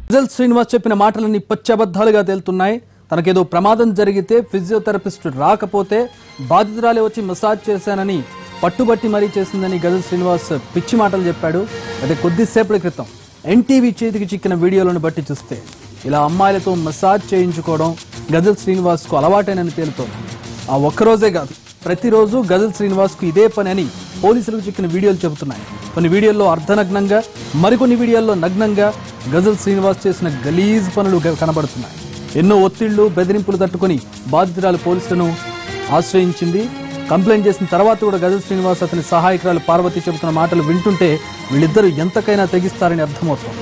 గజల్ శ్రీనివాస్ చెప్పిన మాటలన్నీ పచ్చబద్ధాలుగా తేలుతున్నాయి తనకేదో ప్రమాదం జరిగితే ఫిజియోథెరపిస్ట్ రాకపోతే బాధితురాలే వచ్చి మసాజ్ చేశానని పట్టుబట్టి మరీ చేసిందని గజల్ శ్రీనివాస్ పిచ్చి మాటలు చెప్పాడు అదే కొద్దిసేపటి క్రితం ఎన్టీవీ చేతికి చిక్కిన వీడియోలను బట్టి చూస్తే ఇలా అమ్మాయిలతో మసాజ్ చేయించుకోవడం గజల్ శ్రీనివాస్ కు అలవాటేనని తేలుతోంది ఆ ఒక్కరోజే కాదు ప్రతిరోజు గజల్ శ్రీనివాస్ కు ఇదే పని అని పోలీసులకు చిక్కిన వీడియోలు చెబుతున్నాయి కొన్ని వీడియోల్లో అర్ధనగ్నంగా మరికొన్ని వీడియోల్లో నగ్నంగా గజల్ శ్రీనివాస్ చేసిన గలీజ్ పనులు గ- కనబడుతున్నాయి ఎన్నో ఒత్తిళ్లు బెదిరింపులు తట్టుకొని బాధితురాలు పోలీసులను ఆశ్రయించింది కంప్లైంట్ చేసిన తర్వాత కూడా గజల్ శ్రీనివాస్ అతని సహాయకురాలు పార్వతి చెబుతున్న మాటలు వింటుంటే వీళ్ళిద్దరూ ఎంతకైనా తెగిస్తారని అర్థమవుతోంది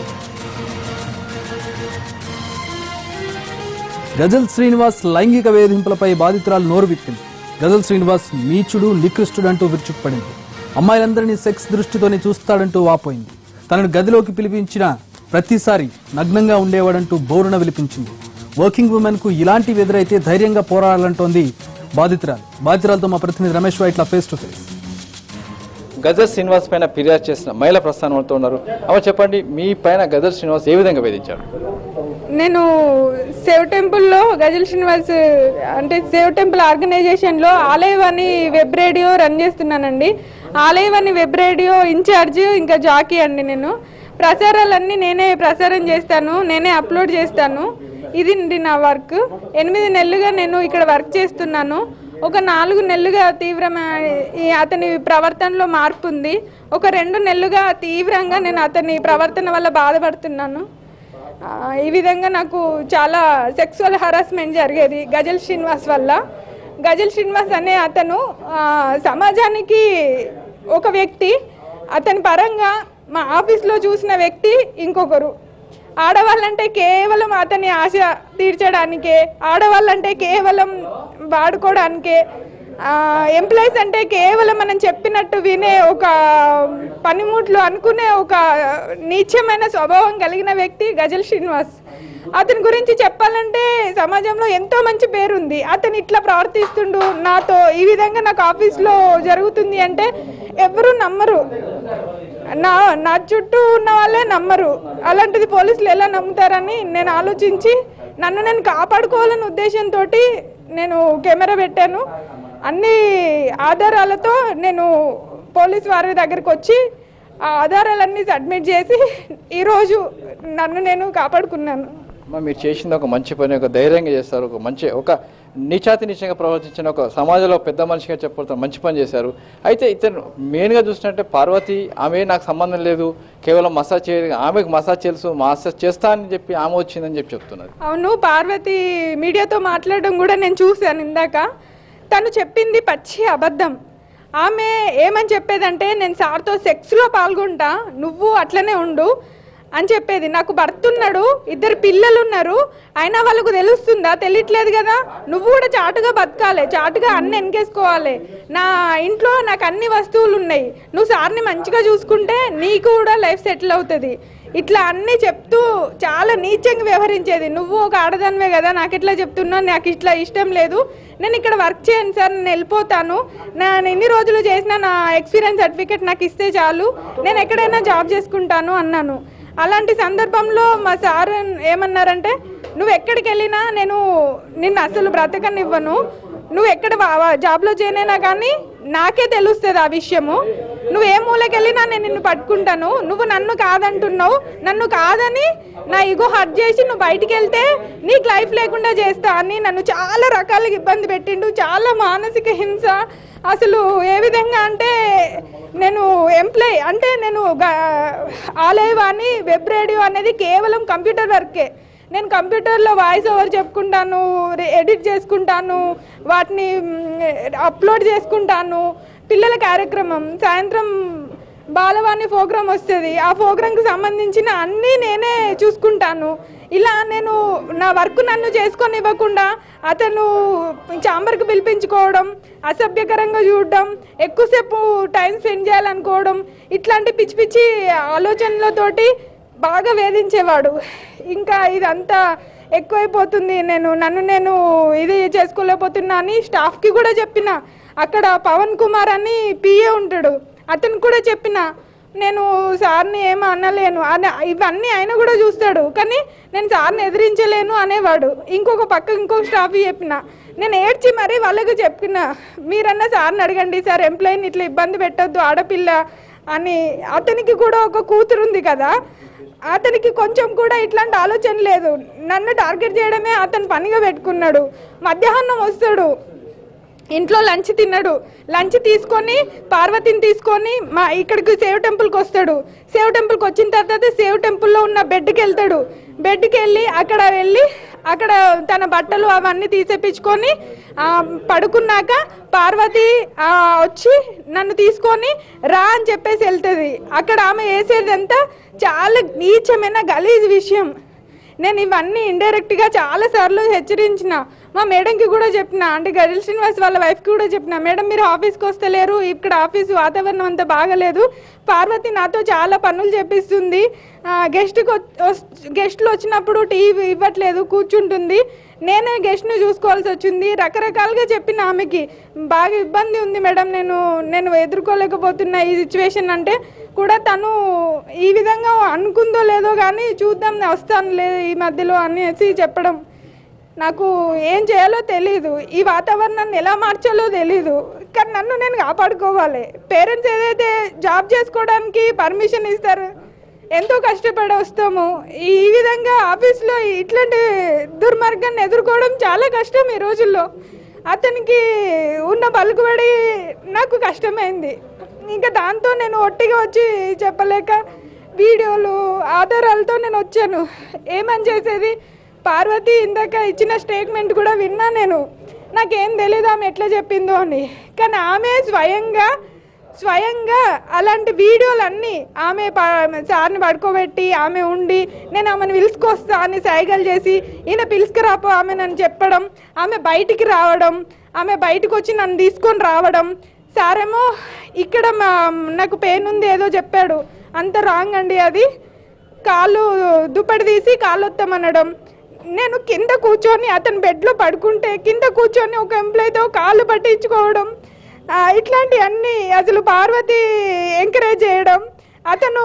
గజల్ శ్రీనివాస్ లైంగిక వేధింపులపై బాధితురాలు నోరు విప్పింది గజల్ శ్రీనివాస్ నీచుడు నికృష్టుడు అంటూ విరుచుకుపడింది అమ్మాయిలందరినీ సెక్స్ దృష్టితోనే చూస్తాడంటూ వాపోయింది తనను గదిలోకి పిలిపించిన ప్రతిసారి నగ్నంగా ఉండేవాడంటూ బోరున విలిపించింది వర్కింగ్ ఉమెన్ కు ఇలాంటివి ఎదురైతే ధైర్యంగా పోరాడాలంటోంది బాధితురాలు బాధితురాలతో మా ప్రతినిధి Ramesh Vaitla face to face గజర్ శ్రీనివాస్ పైన ఫిర్యాదు చేసిన మహిళా ప్రస్థానంతో ఉన్నారు అవ చెప్పండి మీ పైన గజర్ శ్రీనివాస్ ఏ విధంగా వేధించాడు నేను సేవ్ టెంపుల్లో గజల్ శ్రీనివాస్ అంటే సేవ్ టెంపుల్ ఆర్గనైజేషన్లో ఆలయవ్ అని వెబ్ రేడియో రన్ చేస్తున్నానండి ఆలయవ్ అని వెబ్ రేడియో ఇన్ఛార్జ్ ఇంకా జాకీ అండి నేను ప్రసారాలన్నీ నేనే ప్రసారం చేస్తాను నేనే అప్లోడ్ చేస్తాను ఇది అండి నా వర్క్ ఎనిమిది నెలలుగా నేను ఇక్కడ వర్క్ చేస్తున్నాను ఒక నాలుగు నెలలుగా తీవ్రమైన ఈ అతని ప్రవర్తనలో మార్పు ఉంది ఒక రెండు నెలలుగా తీవ్రంగా నేను అతని ప్రవర్తన వల్ల బాధపడుతున్నాను ఆ, ఈ విధంగా నాకు చాలా సెక్సువల్ హరాస్మెంట్ జరిగేది గజల్ శ్రీనివాస్ వల్ల గజల్ శ్రీనివాస్ అనే అతను ఆ, సమాజానికి ఒక వ్యక్తి అతని పరంగా మా ఆఫీస్లో చూసిన వ్యక్తి ఇంకొకరు ఆడవాళ్ళంటే కేవలం అతని ఆశ తీర్చడానికే ఆడవాళ్ళంటే కేవలం వాడుకోవడానికే ఎంప్లాయీస్ అంటే కేవలం మనం చెప్పినట్టు వినే ఒక పనిముట్లు అనుకునే ఒక నీచమైన స్వభావం కలిగిన వ్యక్తి గజల్ శ్రీనివాస్ అతని గురించి చెప్పాలంటే సమాజంలో ఎంతో మంచి పేరుంది అతను ఇట్లా ప్రవర్తిస్తుండు నాతో ఈ విధంగా నాకు ఆఫీస్లో జరుగుతుంది అంటే ఎవరు నమ్మరు నా నా చుట్టూ ఉన్న వాళ్ళే నమ్మరు అలాంటిది పోలీసులు ఎలా నమ్ముతారని నేను ఆలోచించి నన్ను నేను కాపాడుకోవాలనే ఉద్దేశంతో నేను కెమెరా పెట్టాను అన్ని ఆధారాలతో నేను పోలీస్ వారి దగ్గరికి వచ్చి ఆ ఆధారాలన్నీ సబ్మిట్ చేసి ఈరోజు నన్ను నేను కాపాడుకున్నాను అమ్మా మీరు చేసింది ఒక మంచి పని ఒక ధైర్యంగా చేస్తారు ఒక మంచి ఒక నీచాతి నీచంగా ప్రవర్తించిన ఒక సమాజంలో పెద్ద మనిషిగా చెప్పబడుతున్న మంచి పని చేశారు అయితే ఇతను మెయిన్గా చూసినట్టే పార్వతి ఆమె నాకు సంబంధం లేదు కేవలం మసాజ్ చే ఆమెకు మసాజ్ తెలుసు మసాజ్ చేస్తా అని చెప్పి ఆమె వచ్చిందని చెప్పి చెప్తున్నది అవును పార్వతి మీడియాతో మాట్లాడడం కూడా నేను చూశాను ఇందాక తను చెప్పింది పచ్చి అబద్ధం ఆమె ఏమని చెప్పేదంటే నేను సార్తో సెక్స్లో పాల్గొంటా నువ్వు అట్లనే ఉండు అని చెప్పేది నాకు భర్త ఉన్నాడు ఇద్దరు పిల్లలు ఉన్నారు అయినా వాళ్ళకు తెలుస్తుందా తెలియట్లేదు కదా నువ్వు కూడా చాటుగా బతకాలి చాటుగా అన్ని వెనకేసుకోవాలి నా ఇంట్లో నాకు అన్ని వస్తువులు ఉన్నాయి నువ్వు సార్ని మంచిగా చూసుకుంటే నీకు కూడా లైఫ్ సెటిల్ అవుతుంది ఇట్లా అన్ని చెప్తూ చాలా నీచంగా వ్యవహరించేది నువ్వు ఒక ఆడదానివే కదా నాకు ఇట్లా చెప్తున్నావు నాకు ఇట్లా ఇష్టం లేదు నేను ఇక్కడ వర్క్ చేయను సార్ నేను వెళ్ళిపోతాను నేను ఎన్ని రోజులు చేసిన నా ఎక్స్పీరియన్స్ సర్టిఫికేట్ నాకు ఇస్తే చాలు నేను ఎక్కడైనా జాబ్ చేసుకుంటాను అన్నాను అలాంటి సందర్భంలో మా సార్ ఏమన్నారంటే నువ్వు ఎక్కడికి వెళ్ళినా నేను నిన్ను అసలు బ్రతకనివ్వను నువ్వు ఎక్కడ వా- వా- జాబ్లో చేయనైనా కానీ నాకే తెలుస్తుంది ఆ విషయము నువ్వు ఏ మూలకెళ్ళినా నేను నిన్ను పట్టుకుంటాను నువ్వు నన్ను కాదంటున్నావు నన్ను కాదని నా ఇగో హర్ట్ చేసి నువ్వు బయటికి వెళ్తే నీకు లైఫ్ లేకుండా చేస్తా అని నన్ను చాలా రకాలుగా ఇబ్బంది పెట్టిండు చాలా మానసిక హింస అసలు ఏ విధంగా అంటే నేను ఎంప్లాయ్ అంటే నేను ఆలయవ్ అని వెబ్ రేడియో అనేది కేవలం కంప్యూటర్ వర్కే నేను కంప్యూటర్లో వాయిస్ ఓవర్ చెప్పుకుంటాను రి- ఎడిట్ చేసుకుంటాను వాటిని మ్, అప్లోడ్ చేసుకుంటాను పిల్లల కార్యక్రమం సాయంత్రం బాలవాణి ప్రోగ్రామ్ వస్తుంది ఆ ప్రోగ్రాంకి సంబంధించిన అన్నీ నేనే చూసుకుంటాను ఇలా నేను నా వర్క్ నన్ను చేసుకొని ఇవ్వకుండా అతను చాంబర్కి పిలిపించుకోవడం అసభ్యకరంగా చూడడం ఎక్కువసేపు టైం స్పెండ్ చేయాలనుకోవడం ఇట్లాంటి పిచ్చి పిచ్చి ఆలోచనలతోటి బాగా వేధించేవాడు ఇంకా ఇదంతా ఎక్కువైపోతుంది నేను నన్ను నేను ఇది చేసుకోలేకపోతున్నా అని స్టాఫ్కి కూడా చెప్పిన అక్కడ పవన్ కుమార్ అని పిఏ ఉంటాడు అతను కూడా చెప్పిన నేను సార్ని ఏం అనలేను అని ఇవన్నీ ఆయన కూడా చూస్తాడు కానీ నేను సార్ని ఎదిరించలేను అనేవాడు ఇంకొక పక్క ఇంకొక స్టాఫ్ చెప్పిన నేను ఏడ్చి మరీ వాళ్ళకు చెప్పిన మీరన్నా సార్ని అడగండి సార్ ఎంప్లాయీని ఇట్లా ఇబ్బంది పెట్టొద్దు ఆడపిల్ల అని అతనికి కూడా ఒక కూతురు ఉంది కదా అతనికి కొంచెం కూడా ఇట్లాంటి ఆలోచన లేదు నన్ను టార్గెట్ చేయడమే అతను పనిగా పెట్టుకున్నాడు మధ్యాహ్నం వస్తాడు ఇంట్లో లంచ్ తిన్నాడు లంచ్ తీసుకొని పార్వతిని తీసుకొని మా ఇక్కడికి సేవ్ టెంపుల్కి వస్తాడు సేవ్ టెంపుల్కి వచ్చిన తర్వాత సేవ్ టెంపుల్లో ఉన్న బెడ్కి వెళ్తాడు బెడ్కి వెళ్ళి అక్కడ వెళ్ళి అక్కడ తన బట్టలు అవన్నీ తీసేపించుకొని ఆ, పడుకున్నాక పార్వతి ఆ, వచ్చి నన్ను తీసుకొని రా అని చెప్పేసి వెళ్తుంది అక్కడ ఆమె వేసేదంతా చాలా నీచమైన గలీజ్ విషయం నేను ఇవన్నీ ఇండైరెక్ట్గా చాలా సార్లు హెచ్చరించిన మా మేడంకి కూడా చెప్పిన అంటే గడిల్ శ్రీనివాస్ వాళ్ళ వైఫ్కి కూడా చెప్పిన మేడం మీరు ఆఫీస్కి వస్తలేరు ఇక్కడ ఆఫీస్ వాతావరణం అంతా బాగలేదు పార్వతి నాతో చాలా పనులు చేపిస్తుంది గెస్ట్కి గెస్ట్లు వచ్చినప్పుడు టీ ఇవ్వట్లేదు కూర్చుంటుంది నేనే గెస్ట్ని చూసుకోవాల్సి వచ్చింది రకరకాలుగా చెప్పిన ఆమెకి బాగా ఇబ్బంది ఉంది మేడం నేను నేను ఎదుర్కోలేకపోతున్నా ఈ సిచ్యువేషన్ అంటే కూడా తను ఈ విధంగా అనుకుందో లేదో కానీ చూద్దాం నేను వస్తాను లేదు ఈ మధ్యలో అనేసి చెప్పడం నాకు ఏం చేయాలో తెలీదు ఈ వాతావరణాన్ని ఎలా మార్చాలో తెలీదు కానీ నన్ను నేను కాపాడుకోవాలి పేరెంట్స్ ఏదైతే జాబ్ చేసుకోవడానికి పర్మిషన్ ఇస్తారు ఎంతో కష్టపడి వస్తాము ఈ విధంగా ఆఫీస్లో ఇట్లాంటి దుర్మార్గాన్ని ఎదుర్కోవడం చాలా కష్టం ఈ రోజుల్లో అతనికి ఉన్న పలుకుబడి నాకు కష్టమైంది ఇంకా దాంతో నేను ఒట్టిగా వచ్చి చెప్పలేక వీడియోలు ఆధారాలతో నేను వచ్చాను ఏమని చేసేది పార్వతి ఇందాక ఇచ్చిన స్టేట్మెంట్ కూడా విన్నా నేను నాకేం తెలియదు ఆమె ఎట్లా చెప్పిందో అని కానీ ఆమె స్వయంగా స్వయంగా అలాంటి వీడియోలన్నీ ఆమె ప- సార్ని పడుకోబెట్టి ఆమె ఉండి నేను ఆమెను పిలుచుకొస్తా అని సైగలు చేసి ఈయన పిలుచుకురాపో ఆమె నన్ను చెప్పడం ఆమె బయటికి రావడం ఆమె బయటకు వచ్చి నన్ను తీసుకొని రావడం సారేమో ఇక్కడ మా నాకు పెయిన్ ఉంది ఏదో చెప్పాడు అంత రాంగ్ అండి అది కాళ్ళు దుప్పటి తీసి కాళ్ళు వస్తామనడం నేను కింద కూర్చొని అతని బెడ్లో పడుకుంటే కింద కూర్చొని ఒక ఎంప్లాయీతో కాళ్ళు పట్టించుకోవడం ఆ, ఇట్లాంటివన్నీ అసలు పార్వతి ఎంకరేజ్ చేయడం అతను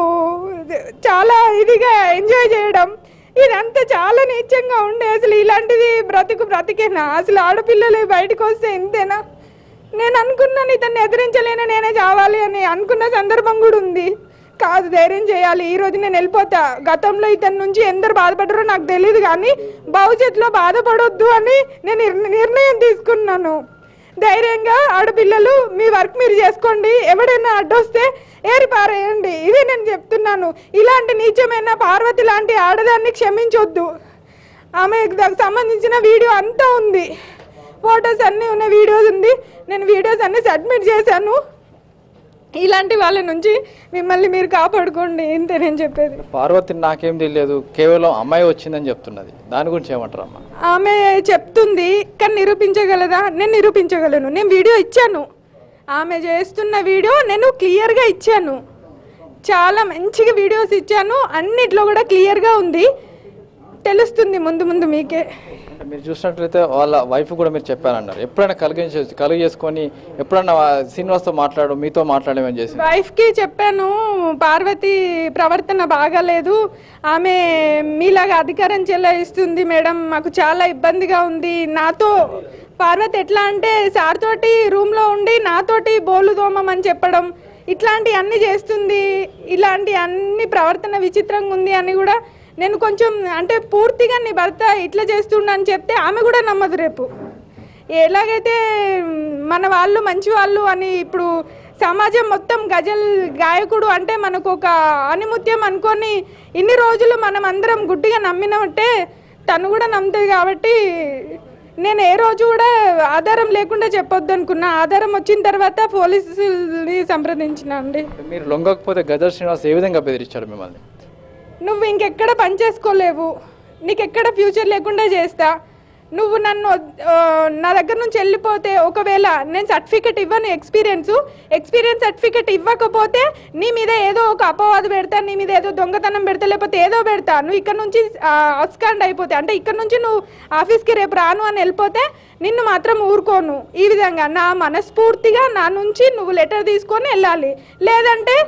చాలా ఇదిగా ఎంజాయ్ చేయడం ఇదంతా చాలా నీచంగా ఉండే అసలు ఇలాంటిది బ్రతుకు బ్రతికేనా అసలు ఆడపిల్లలు బయటకు వస్తే ఇంతేనా నేను అనుకున్నాను ఇతన్ని ఎదిరించలేను నేనే చావాలి అని అనుకున్న సందర్భం కూడా ఉంది కాదు ధైర్యం చేయాలి ఈ రోజు నేను వెళ్ళిపోతా గతంలో ఇతని నుంచి ఎందరు బాధపడ్డారో నాకు తెలియదు కానీ భవిష్యత్తులో బాధపడొద్దు అని నేను నిర్- నిర్ణయం తీసుకున్నాను ధైర్యంగా ఆడపిల్లలు మీ వర్క్ మీరు చేసుకోండి ఎవడైనా అడ్డొస్తే ఏరి పారేయండి ఇదే నేను చెప్తున్నాను ఇలాంటి నీచమైన పార్వతి లాంటి ఆడదాన్ని క్షమించొద్దు ఆమెకు దానికి సంబంధించిన వీడియో అంతా ఉంది ఫొటోస్ అన్నీ ఉన్న వీడియోస్ ఉంది నేను వీడియోస్ అన్నీ సబ్మిట్ చేశాను ఇలాంటి వాళ్ళ నుంచి మిమ్మల్ని మీరు కాపాడుకోండి ఇంతే నేను చెప్పేది పార్వతి నాకేం తెలియదు కేవలం అమ్మాయి వచ్చిందని చెప్తున్నది దాని గురించి ఏమంటారు అమ్మ ఆమె చెప్తుంది కానీ నిరూపించగలదా నేను నిరూపించగలను నేను వీడియో ఇచ్చాను ఆమె చేస్తున్న వీడియో నేను క్లియర్గా ఇచ్చాను చాలా మంచిగా వీడియోస్ ఇచ్చాను అన్నిట్లో కూడా క్లియర్గా ఉంది తెలుస్తుంది ముందు ముందు మీకే అంటే మీరు చూసినట్లయితే వాళ్ళ వైఫ్ కూడా మీరు చెప్పారన్నారు ఎప్పుడైనా కలిగించే కలుగు చేసుకొని ఎప్పుడైనా వా- శ్రీనివాస్తో మాట్లాడు మీతో మాట్లాడమని చేసి వైఫ్కి చెప్పాను పార్వతి ప్రవర్తన బాగాలేదు ఆమె మీలాగా అధికారం చెల్లాయిస్తుంది మేడం మాకు చాలా ఇబ్బందిగా ఉంది నాతో పార్వతి ఎట్లా అంటే సార్ తోటి రూమ్లో ఉండి నాతోటి బోలు దోమమని చెప్పడం ఇట్లాంటి అన్ని చేస్తుంది ఇలాంటి అన్ని ప్రవర్తన విచిత్రంగా ఉంది అని కూడా నేను కొంచెం అంటే పూర్తిగా నీ భర్త ఇట్లా చేస్తుండని చెప్తే ఆమె కూడా నమ్మదు రేపు ఎలాగైతే మన వాళ్ళు మంచి వాళ్ళు అని ఇప్పుడు సమాజం మొత్తం గజల్ గాయకుడు అంటే మనకు ఒక ఆనిముత్యం అనుకొని ఇన్ని రోజులు మనం అందరం గుడ్డిగా నమ్మినట్టే తను కూడా నమ్ముతుంది కాబట్టి నేను ఏ రోజు కూడా ఆధారం లేకుండా చెప్పొద్దు అనుకున్నా ఆధారం వచ్చిన తర్వాత పోలీసుల్ని సంప్రదించిన అండి మీరు లొంగకపోతే గదర్ శ్రీనివాస్ ఏ విధంగా బెదిరించాడు మిమ్మల్ని నువ్వు ఇంకెక్కడ పని చేసుకోలేవు నీకెక్కడ ఫ్యూచర్ లేకుండా చేస్తా నువ్వు నన్ను ఆ, నా దగ్గర నుంచి వెళ్ళిపోతే ఒకవేళ నేను సర్టిఫికెట్ ఇవ్వను ఎక్స్పీరియన్స్ ఎక్స్పీరియన్స్ సర్టిఫికెట్ ఇవ్వకపోతే నీ మీద ఏదో ఒక అపవాదు పెడతా నీ మీద ఏదో దొంగతనం పెడతా లేకపోతే ఏదో పెడతా నువ్వు ఇక్కడ నుంచి అవుట్స్కాండ్ అయిపోతే అంటే ఇక్కడ నుంచి నువ్వు ఆఫీస్కి రేపు రాను అని వెళ్ళిపోతే నిన్ను మాత్రం ఊరుకోను ఈ విధంగా నా మనస్ఫూర్తిగా నా నుంచి నువ్వు లెటర్ తీసుకొని వెళ్ళాలి లేదంటే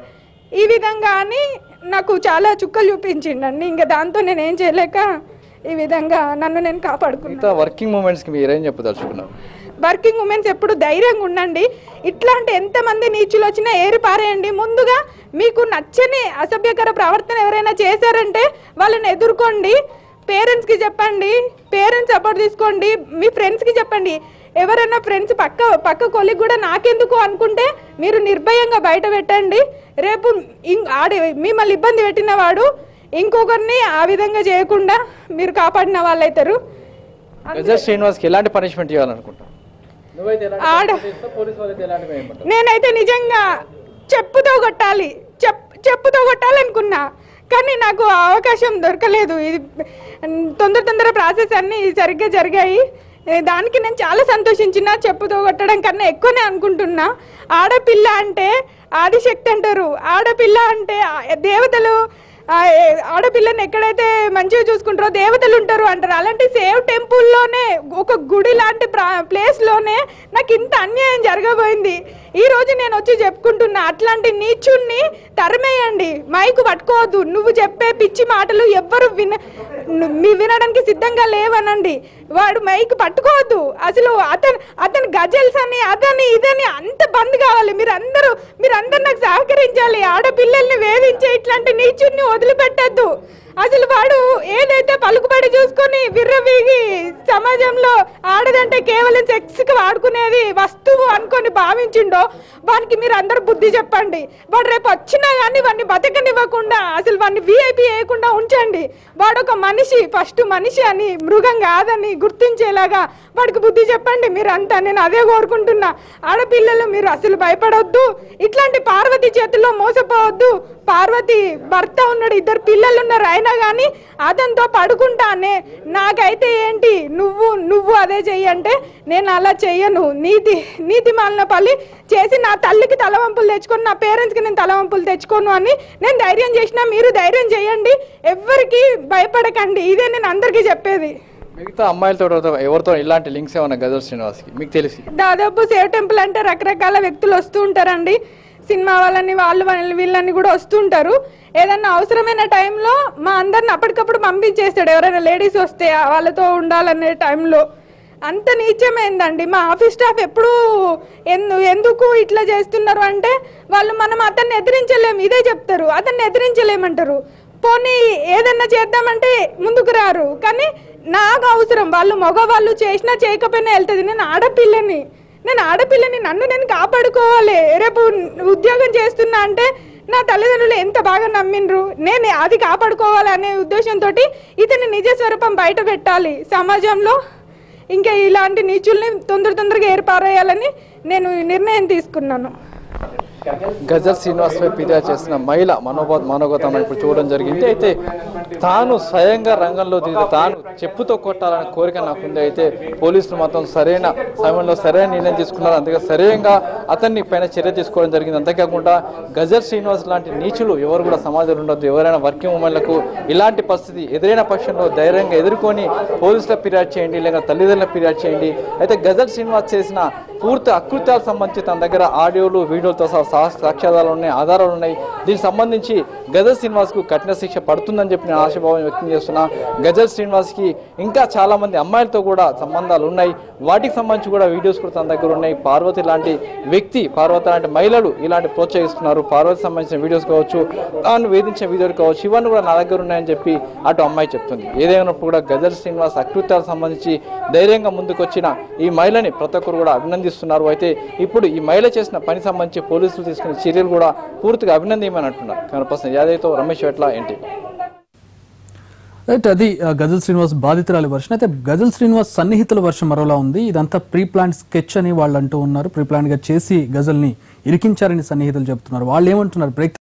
ఈ విధంగా అని నాకు చాలా చుక్కలు చూపించిండండి ఇంకా దాంతో నేను ఏం చేయలేక ఈ విధంగా నన్ను నేను కాపాడుకున్నాను మిగతా వర్కింగ్ మూమెంట్స్కి మీరేం చెప్పదలుచుకున్నారు వర్కింగ్ ఉమెన్స్ ఎప్పుడు ధైర్యంగా ఉండండి ఇట్లాంటి ఎంతమంది నీచులు వచ్చినా ఏరి పారేయండి ముందుగా మీకు నచ్చని అసభ్యకర ప్రవర్తన ఎవరైనా చేశారంటే వాళ్ళని ఎదుర్కోండి పేరెంట్స్కి చెప్పండి పేరెంట్స్ సపోర్ట్ తీసుకోండి మీ ఫ్రెండ్స్కి చెప్పండి ఎవరైనా ఫ్రెండ్స్ పక్క పక్క కొలికి కూడా నాకెందుకు అనుకుంటే మీరు నిర్భయంగా బయట పెట్టండి రేపు ఇం- ఆడి మిమ్మల్ని ఇబ్బంది పెట్టిన వాడు ఇంకొకరిని ఆ విధంగా చేయకుండా మీరు కాపాడిన వాళ్ళు అవుతారు గజర్ శ్రీనివాస్కి ఎలాంటి పనిష్మెంట్ ఇవ్వాలనుకుంటారు నువ్వైతే ఎలాంటి ఆడ punishment ఇస్తావు? పోలీస్ వాళ్ళైతే ఎలాంటి వేయమంటారు నేనైతే నిజంగా చెప్పుతో కొట్టాలి చెప్ చెప్పుతో కొట్టాలనుకున్నా కానీ నాకు ఆ అవకాశం దొరకలేదు ఇది తొందర తొందర ప్రాసెస్ అన్నీ సరిగ్గా జరిగాయి ఏ, దానికి నేను చాలా సంతోషించిన చెప్పుతో కొట్టడం కన్నా ఎక్కువనే అనుకుంటున్నా ఆడపిల్ల అంటే ఆదిశక్తి అంటారు ఆడపిల్ల అంటే ఆ దేవతలు ఆ, ఏ- ఆడపిల్లని ఎక్కడైతే మంచిగా చూసుకుంటారో దేవతలు ఉంటారు అంటారు అలాంటి సేవ్ టెంపుల్లోనే ఒక గుడి లాంటి ప్లేస్లోనే నాకు ఇంత అన్యాయం జరగబోయింది ఈ రోజు నేను వచ్చి చెప్పుకుంటున్నా అట్లాంటి నీచుణ్ణి తరిమేయండి మైకు పట్టుకోవద్దు నువ్వు చెప్పే పిచ్చి మాటలు ఎవ్వరు విన ను- మీ వినడానికి సిద్ధంగా లేవనండి వాడు మైక్ పట్టుకోవద్దు అసలు అతను అతను గజల్స్ అని అదని ఇదని అంత బంద్ కావాలి మీరు అందరూ మీరు అందరు నాకు సహకరించాలి ఆడపిల్లల్ని వేధించే ఇట్లాంటి నీచుణ్ణి వదిలిపెట్టద్దు అసలు వాడు ఏదైతే పలుకుబడి చూసుకొని విర్రవీగి సమాజంలో ఆడదంటే కేవలం సెక్స్ కి వాడుకునేది వస్తువు అనుకొని భావించిండో వానికి మీరు అందరూ బుద్ధి చెప్పండి వాడు రేపు వచ్చినా కానీ వాడిని బతకనివ్వకుండా అసలు వాడిని విఐపి వేయకుండా ఉంచండి వాడు ఒక మనిషి ఫస్ట్ మనిషి అని మృగం కాదని గుర్తించేలాగా వాడికి బుద్ధి చెప్పండి మీరు అంతా నేను అదే కోరుకుంటున్నా ఆడపిల్లలు మీరు అసలు భయపడొద్దు ఇట్లాంటి పార్వతి చేతుల్లో మోసపోవద్దు పార్వతి భర్త ఉన్నాడు ఇద్దరు పిల్లలు ఉన్నారు అయినా కానీ అతనితో పడుకుంటానే నాకైతే ఏంటి నువ్వు నువ్వు అదే చెయ్యి అంటే నేను అలా చెయ్యను నీతి నీతి మాలిన పల్లి చేసి నా తల్లికి తలవంపులు తెచ్చుకొని నా పేరెంట్స్కి నేను తలవంపులు తెచ్చుకోను అని నేను ధైర్యం చేసినా మీరు ధైర్యం చేయండి ఎవ్వరికి భయపడకండి ఇదే నేను అందరికీ చెప్పేది మిగతా అమ్మాయిలతో ఎవరితో- ఎవరితో ఇలాంటి లింక్స్ ఏమన్నా గజర్ శ్రీనివాస్కి మీకు తెలిసి దాదాపు సేవ్ టెంపుల్ అంటే రకరకాల వ్యక్తులు వస్తూ ఉంటారండి సినిమా వాళ్ళని వాళ్ళు వాళ్ళని వీళ్ళని కూడా వస్తుంటారు ఏదన్నా అవసరమైన టైంలో మా అందరిని అప్పటికప్పుడు పంపించేస్తాడు ఎవరైనా లేడీస్ వస్తే ఆ వాళ్ళతో ఉండాలనే టైంలో అంత నీచమైందండి మా ఆఫీస్ స్టాఫ్ ఎప్పుడు ఎందు ఎందుకు ఇట్లా చేస్తున్నారు అంటే వాళ్ళు మనం అతన్ని ఎదిరించలేము ఇదే చెప్తారు అతన్ని ఎదిరించలేమంటారు పోనీ ఏదన్నా చేద్దామంటే ముందుకు రారు కానీ నాకు అవసరం వాళ్ళు మగవాళ్ళు చేసినా చేయకపోయినా వెళ్తుంది నేను ఆడపిల్లని నేను ఆడపిల్లని నన్ను నేను కాపాడుకోవాలి రేపు ఉద్యోగం చేస్తున్నా అంటే నా తల్లిదండ్రులు ఎంత బాగా నమ్మిండ్రు నేను అది కాపాడుకోవాలి అనే ఉద్దేశంతో ఇతని నిజ స్వరూపం బయట పెట్టాలి సమాజంలో ఇంకా ఇలాంటి నీచుల్ని తొందర తొందరగా ఏర్పారేయాలని నేను ఈ నిర్ణయం తీసుకున్నాను గజర్ శ్రీనివాస్పై ఫిర్యాదు చేసిన మహిళ మనోభా మనోగతం ఇప్పుడు చూడడం జరిగింది అయితే తాను స్వయంగా రంగంలో దిగి తాను చెప్పుతో కొట్టాలనే కోరిక నాకుంది అయితే పోలీసులు మాత్రం సరైన సమయంలో సరైన నిర్ణయం తీసుకున్నారు అందుకే సరైనగా అతన్ని పైన చర్య తీసుకోవడం జరిగింది అంతేకాకుండా గజర్ శ్రీనివాస్ లాంటి నీచులు ఎవరు కూడా సమాజంలో ఉండొద్దు ఎవరైనా వర్కింగ్ ఉమెన్లకు ఇలాంటి పరిస్థితి ఎదురైన పక్షంలో ధైర్యంగా ఎదుర్కొని పోలీసులకు ఫిర్యాదు చేయండి లేదా తల్లిదండ్రులకు ఫిర్యాదు చేయండి అయితే గజర్ శ్రీనివాస్ చేసిన పూర్తి అకృత్యాలకు సంబంధించి తన దగ్గర ఆడియోలు వీడియోలతో సహా సా- సాక్ష్యాధారాలు ఉన్నాయి ఆధారాలు ఉన్నాయి దీనికి సంబంధించి గజల్ శ్రీనివాస్కు కఠిన శిక్ష పడుతుందని చెప్పి నేను ఆశాభావం వ్యక్తం చేస్తున్నా గజల్ శ్రీనివాస్కి ఇంకా చాలా మంది అమ్మాయిలతో కూడా సంబంధాలు ఉన్నాయి వాటికి సంబంధించి కూడా వీడియోస్ కూడా తన దగ్గర ఉన్నాయి పార్వతి లాంటి వ్యక్తి పార్వతి లాంటి మహిళలు ఇలాంటి ప్రోత్సహిస్తున్నారు పార్వతి సంబంధించిన వీడియోస్ కావచ్చు తాను వేధించిన వీడియోలు కావచ్చు ఇవన్నీ కూడా నా దగ్గర ఉన్నాయని చెప్పి అటు అమ్మాయి చెప్తుంది ఏదైనప్పుడు కూడా గజల్ శ్రీనివాస్ అకృత్యాలకు సంబంధించి ధైర్యంగా ముందుకొచ్చిన ఈ మహిళని ప్రతి ఒక్కరు కూడా అభినందిస్తున్నారు అయితే ఇప్పుడు ఈ మహిళ చేసిన పని సంబంధించి పోలీసులు తీసుకున్న చర్యలు కూడా పూర్తిగా అభినందనీయమని అంటున్నారు కెమెరా పర్సన్ యాదయ్తో రమేష్ వెట్ల ఎన్టీ రైట్ అది ఆ, గజల్ శ్రీనివాస్ బాధితురాలి వర్షన్ అయితే గజల్ శ్రీనివాస్ సన్నిహితుల వర్షం మరోలా ఉంది ఇదంతా ప్రీ ప్లాన్ స్కెచ్ అని వాళ్ళు అంటూ ఉన్నారు ప్రీ ప్లాన్ గా చేసి గజల్ని ఇరికించారని సన్నిహితులు చెప్తున్నారు వాళ్ళు ఏమంటున్నారు బ్రేక్